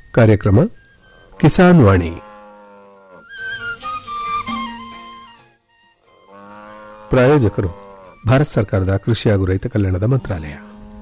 ಕಾರ್ಯಕ್ರಮ ಕಿಸಾನ್ ವಾಣಿ ಪ್ರಾಯೋಜಕರು ಭಾರತ ಸರ್ಕಾರದ ಕೃಷಿ ಹಾಗೂ ರೈತ ಕಲ್ಯಾಣದ ಮಂತ್ರಾಲಯ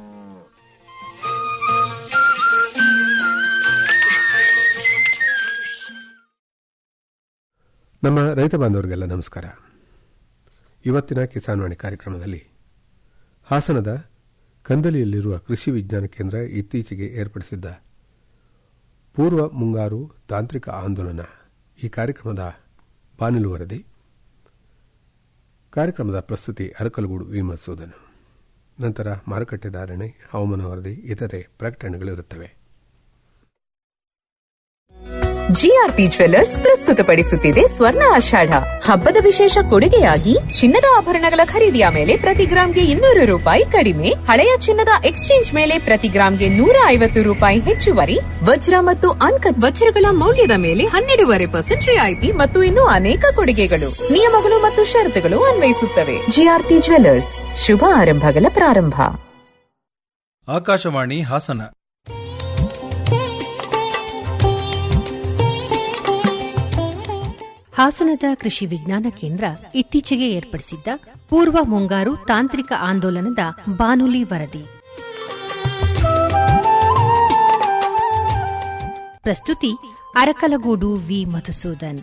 ನಮ್ಮ ರೈತ ಬಾಂಧವರಿಗೆಲ್ಲ ನಮಸ್ಕಾರ ಇವತ್ತಿನ ಕಿಸಾನ್ ವಾಣಿ ಕಾರ್ಯಕ್ರಮದಲ್ಲಿ ಹಾಸನದ ಕಂದಲಿಯಲ್ಲಿರುವ ಕೃಷಿ ವಿಜ್ಞಾನ ಕೇಂದ್ರ ಇತ್ತೀಚೆಗೆ ಏರ್ಪಡಿಸಿದ್ದ ಪೂರ್ವ ಮುಂಗಾರು ತಾಂತ್ರಿಕ ಆಂದೋಲನ ಈ ಕಾರ್ಯಕ್ರಮದ ಬಾನಿಲು ವರದಿ ಕಾರ್ಯಕ್ರಮದ ಪ್ರಸ್ತುತಿ ಅರಕಲಗೂಡು ವಿ ಮಸೂದನ್ ನಂತರ ಮಾರುಕಟ್ಟೆ ಧಾರಣೆ ಹವಾಮಾನ ವರದಿ ಇತರೆ ಪ್ರಕಟಣೆಗಳಿರುತ್ತವೆ ಜಿಆರ್ಪಿ ಜ್ವೆಲ್ಲರ್ಸ್ ಪ್ರಸ್ತುತಪಡಿಸುತ್ತಿದೆ ಸ್ವರ್ಣ ಆಷಾಢ ಹಬ್ಬದ ವಿಶೇಷ ಕೊಡುಗೆಯಾಗಿ ಚಿನ್ನದ ಆಭರಣಗಳ ಖರೀದಿಯ ಮೇಲೆ ಪ್ರತಿ ಗ್ರಾಂಗೆ ಇನ್ನೂರು ರೂಪಾಯಿ ಕಡಿಮೆ ಹಳೆಯ ಚಿನ್ನದ ಎಕ್ಸ್ಚೇಂಜ್ ಮೇಲೆ ಪ್ರತಿ ಗ್ರಾಂಗೆ ನೂರ ಐವತ್ತು ರೂಪಾಯಿ ಹೆಚ್ಚುವರಿ ವಜ್ರ ಮತ್ತು ಅನ್ಕಟ್ ವಜ್ರಗಳ ಮೌಲ್ಯದ ಮೇಲೆ ಹನ್ನೆರಡೂವರೆ ಪರ್ಸೆಂಟ್ ರಿಯಾಯಿತಿ ಮತ್ತು ಇನ್ನೂ ಅನೇಕ ಕೊಡುಗೆಗಳು ನಿಯಮಗಳು ಮತ್ತು ಷರತ್ತುಗಳು ಅನ್ವಯಿಸುತ್ತವೆ ಜಿಆರ್ಪಿ ಜ್ವೆಲ್ಲರ್ಸ್ ಶುಭ ಆರಂಭಗಳ ಪ್ರಾರಂಭ ಆಕಾಶವಾಣಿ ಹಾಸನ ಹಾಸನದ ಕೃಷಿ ವಿಜ್ಞಾನ ಕೇಂದ್ರ ಇತ್ತೀಚೆಗೆ ಏರ್ಪಡಿಸಿದ್ದ ಪೂರ್ವ ಮುಂಗಾರು ತಾಂತ್ರಿಕ ಆಂದೋಲನದ ಬಾನುಲಿ ವರದಿ ಪ್ರಸ್ತುತಿ ಅರಕಲಗೂಡು ವಿ ಮಧುಸೂದನ್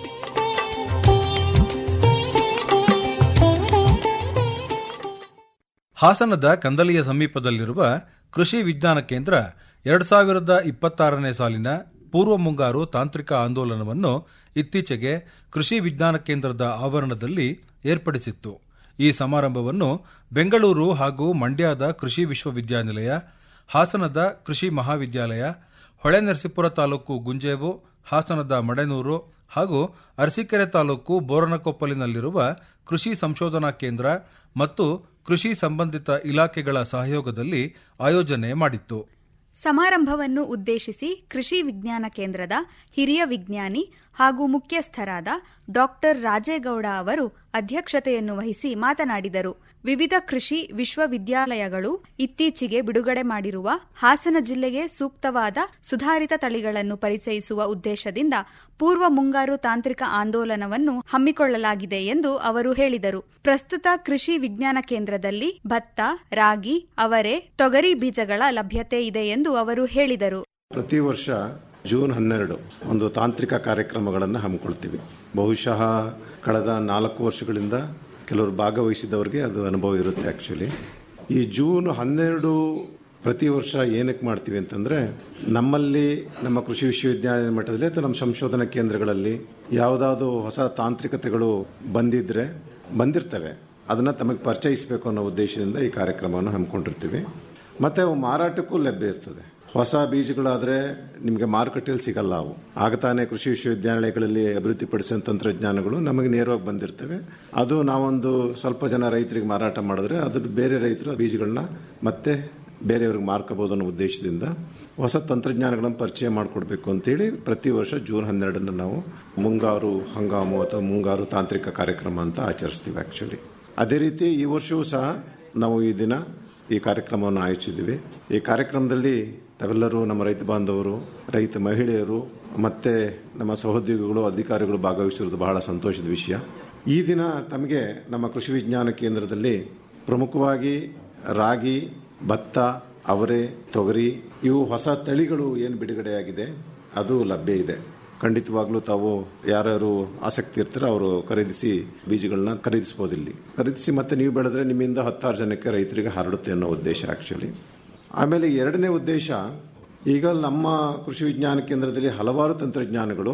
ಹಾಸನದ ಕಂದಲಿಯ ಸಮೀಪದಲ್ಲಿರುವ ಕೃಷಿ ವಿಜ್ಞಾನ ಕೇಂದ್ರ ಎರಡು ಸಾವಿರದ ಇಪ್ಪತ್ತಾರನೇ ಸಾಲಿನ ಪೂರ್ವ ಮುಂಗಾರು ತಾಂತ್ರಿಕ ಆಂದೋಲನವನ್ನು ಇತ್ತೀಚೆಗೆ ಕೃಷಿ ವಿಜ್ಞಾನ ಕೇಂದ್ರದ ಆವರಣದಲ್ಲಿ ಏರ್ಪಡಿಸಿತ್ತು ಈ ಸಮಾರಂಭವನ್ನು ಬೆಂಗಳೂರು ಹಾಗೂ ಮಂಡ್ಯದ ಕೃಷಿ ವಿಶ್ವವಿದ್ಯಾನಿಲಯ ಹಾಸನದ ಕೃಷಿ ಮಹಾವಿದ್ಯಾಲಯ ಹೊಳೆನರಸೀಪುರ ತಾಲೂಕು ಗುಂಜೇವು ಹಾಸನದ ಮಡೆನೂರು ಹಾಗೂ ಅರಸೀಕೆರೆ ತಾಲೂಕು ಬೋರನಕೊಪ್ಪಲಿನಲ್ಲಿರುವ ಕೃಷಿ ಸಂಶೋಧನಾ ಕೇಂದ್ರ ಮತ್ತು ಕೃಷಿ ಸಂಬಂಧಿತ ಇಲಾಖೆಗಳ ಸಹಯೋಗದಲ್ಲಿ ಆಯೋಜನೆ ಮಾಡಿತ್ತು ಸಮಾರಂಭವನ್ನು ಉದ್ದೇಶಿಸಿ ಕೃಷಿ ವಿಜ್ಞಾನ ಕೇಂದ್ರದ ಹಿರಿಯ ವಿಜ್ಞಾನಿ ಹಾಗೂ ಮುಖ್ಯಸ್ಥರಾದ ಡಾಕ್ಟರ್ ರಾಜೇಗೌಡ ಅವರು ಅಧ್ಯಕ್ಷತೆಯನ್ನು ವಹಿಸಿ ಮಾತನಾಡಿದರು ವಿವಿಧ ಕೃಷಿ ವಿಶ್ವವಿದ್ಯಾಲಯಗಳು ಇತ್ತೀಚೆಗೆ ಬಿಡುಗಡೆ ಮಾಡಿರುವ ಹಾಸನ ಜಿಲ್ಲೆಗೆ ಸೂಕ್ತವಾದ ಸುಧಾರಿತ ತಳಿಗಳನ್ನು ಪರಿಚಯಿಸುವ ಉದ್ದೇಶದಿಂದ ಪೂರ್ವ ಮುಂಗಾರು ತಾಂತ್ರಿಕ ಆಂದೋಲನವನ್ನು ಹಮ್ಮಿಕೊಳ್ಳಲಾಗಿದೆ ಎಂದು ಅವರು ಹೇಳಿದರು ಪ್ರಸ್ತುತ ಕೃಷಿ ವಿಜ್ಞಾನ ಕೇಂದ್ರದಲ್ಲಿ ಭತ್ತ ರಾಗಿ ಅವರೆ ತೊಗರಿ ಬೀಜಗಳ ಲಭ್ಯತೆ ಇದೆ ಎಂದು ಅವರು ಹೇಳಿದರು ಪ್ರತಿ ವರ್ಷ ಜೂನ್ ಹನ್ನೆರಡು ಒಂದು ತಾಂತ್ರಿಕ ಕಾರ್ಯಕ್ರಮಗಳನ್ನು ಹಮ್ಮಿಕೊಳ್ತೀವಿ ಬಹುಶಃ ಕಳೆದ ನಾಲ್ಕು ವರ್ಷಗಳಿಂದ ಕೆಲವರು ಭಾಗವಹಿಸಿದವರಿಗೆ ಅದು ಅನುಭವ ಇರುತ್ತೆ ಆ್ಯಕ್ಚುಲಿ ಈ ಜೂನ್ ಹನ್ನೆರಡು ಪ್ರತಿ ವರ್ಷ ಏನಕ್ಕೆ ಮಾಡ್ತೀವಿ ಅಂತಂದರೆ ನಮ್ಮಲ್ಲಿ ನಮ್ಮ ಕೃಷಿ ವಿಶ್ವವಿದ್ಯಾಲಯದ ಮಟ್ಟದಲ್ಲಿ ಅಥವಾ ನಮ್ಮ ಸಂಶೋಧನಾ ಕೇಂದ್ರಗಳಲ್ಲಿ ಯಾವುದಾದ್ರು ಹೊಸ ತಾಂತ್ರಿಕತೆಗಳು ಬಂದಿದ್ದರೆ ಬಂದಿರ್ತವೆ ಅದನ್ನು ತಮಗೆ ಪರಿಚಯಿಸಬೇಕು ಅನ್ನೋ ಉದ್ದೇಶದಿಂದ ಈ ಕಾರ್ಯಕ್ರಮವನ್ನು ಹಮ್ಮಿಕೊಂಡಿರ್ತೀವಿ ಮತ್ತು ಅವು ಮಾರಾಟಕ್ಕೂ ಲಭ್ಯ ಇರ್ತದೆ ಹೊಸ ಬೀಜಗಳಾದರೆ ನಿಮಗೆ ಮಾರುಕಟ್ಟೆಯಲ್ಲಿ ಸಿಗಲ್ಲ ಅವು ಆಗ ತಾನೇ ಕೃಷಿ ವಿಶ್ವವಿದ್ಯಾಲಯಗಳಲ್ಲಿ ಅಭಿವೃದ್ಧಿಪಡಿಸಿದ ತಂತ್ರಜ್ಞಾನಗಳು ನಮಗೆ ನೇರವಾಗಿ ಬಂದಿರ್ತವೆ ಅದು ನಾವೊಂದು ಸ್ವಲ್ಪ ಜನ ರೈತರಿಗೆ ಮಾರಾಟ ಮಾಡಿದ್ರೆ ಅದ್ರ ಬೇರೆ ರೈತರು ಬೀಜಗಳನ್ನ ಮತ್ತೆ ಬೇರೆಯವ್ರಿಗೆ ಮಾರ್ಕೋಬಹುದು ಅನ್ನೋ ಉದ್ದೇಶದಿಂದ ಹೊಸ ತಂತ್ರಜ್ಞಾನಗಳನ್ನು ಪರಿಚಯ ಮಾಡಿಕೊಡ್ಬೇಕು ಅಂತೇಳಿ ಪ್ರತಿ ವರ್ಷ ಜೂನ್ ಹನ್ನೆರಡನ್ನು ನಾವು ಮುಂಗಾರು ಹಂಗಾಮು ಅಥವಾ ಮುಂಗಾರು ತಾಂತ್ರಿಕ ಕಾರ್ಯಕ್ರಮ ಅಂತ ಆಚರಿಸ್ತೀವಿ ಆ್ಯಕ್ಚುಲಿ ಅದೇ ರೀತಿ ಈ ವರ್ಷವೂ ಸಹ ನಾವು ಈ ದಿನ ಈ ಕಾರ್ಯಕ್ರಮವನ್ನು ಆಯೋಜಿಸಿದ್ದೀವಿ ಈ ಕಾರ್ಯಕ್ರಮದಲ್ಲಿ ತಾವೆಲ್ಲರೂ ನಮ್ಮ ರೈತ ಬಾಂಧವರು ರೈತ ಮಹಿಳೆಯರು ಮತ್ತು ನಮ್ಮ ಸಹೋದ್ಯೋಗಿಗಳು ಅಧಿಕಾರಿಗಳು ಭಾಗವಹಿಸಿರೋದು ಬಹಳ ಸಂತೋಷದ ವಿಷಯ ಈ ದಿನ ತಮಗೆ ನಮ್ಮ ಕೃಷಿ ವಿಜ್ಞಾನ ಕೇಂದ್ರದಲ್ಲಿ ಪ್ರಮುಖವಾಗಿ ರಾಗಿ ಭತ್ತ ಅವರೆ ತೊಗರಿ ಇವು ಹೊಸ ತಳಿಗಳು ಏನು ಬಿಡುಗಡೆಯಾಗಿದೆ ಅದು ಲಭ್ಯ ಇದೆ ಖಂಡಿತವಾಗ್ಲೂ ತಾವು ಯಾರ್ಯಾರು ಆಸಕ್ತಿ ಇರ್ತಾರೆ ಅವರು ಖರೀದಿಸಿ ಬೀಜಗಳನ್ನ ಖರೀದಿಸಬಹುದು ಇಲ್ಲಿ ಖರೀದಿಸಿ ಮತ್ತೆ ನೀವು ಬೆಳೆದ್ರೆ ನಿಮ್ಮಿಂದ ಹತ್ತಾರು ಜನಕ್ಕೆ ರೈತರಿಗೆ ಹರಡುತ್ತೆ ಅನ್ನೋ ಉದ್ದೇಶ ಆಕ್ಚುಲಿ ಆಮೇಲೆ ಎರಡನೇ ಉದ್ದೇಶ ಈಗ ನಮ್ಮ ಕೃಷಿ ವಿಜ್ಞಾನ ಕೇಂದ್ರದಲ್ಲಿ ಹಲವಾರು ತಂತ್ರಜ್ಞಾನಗಳು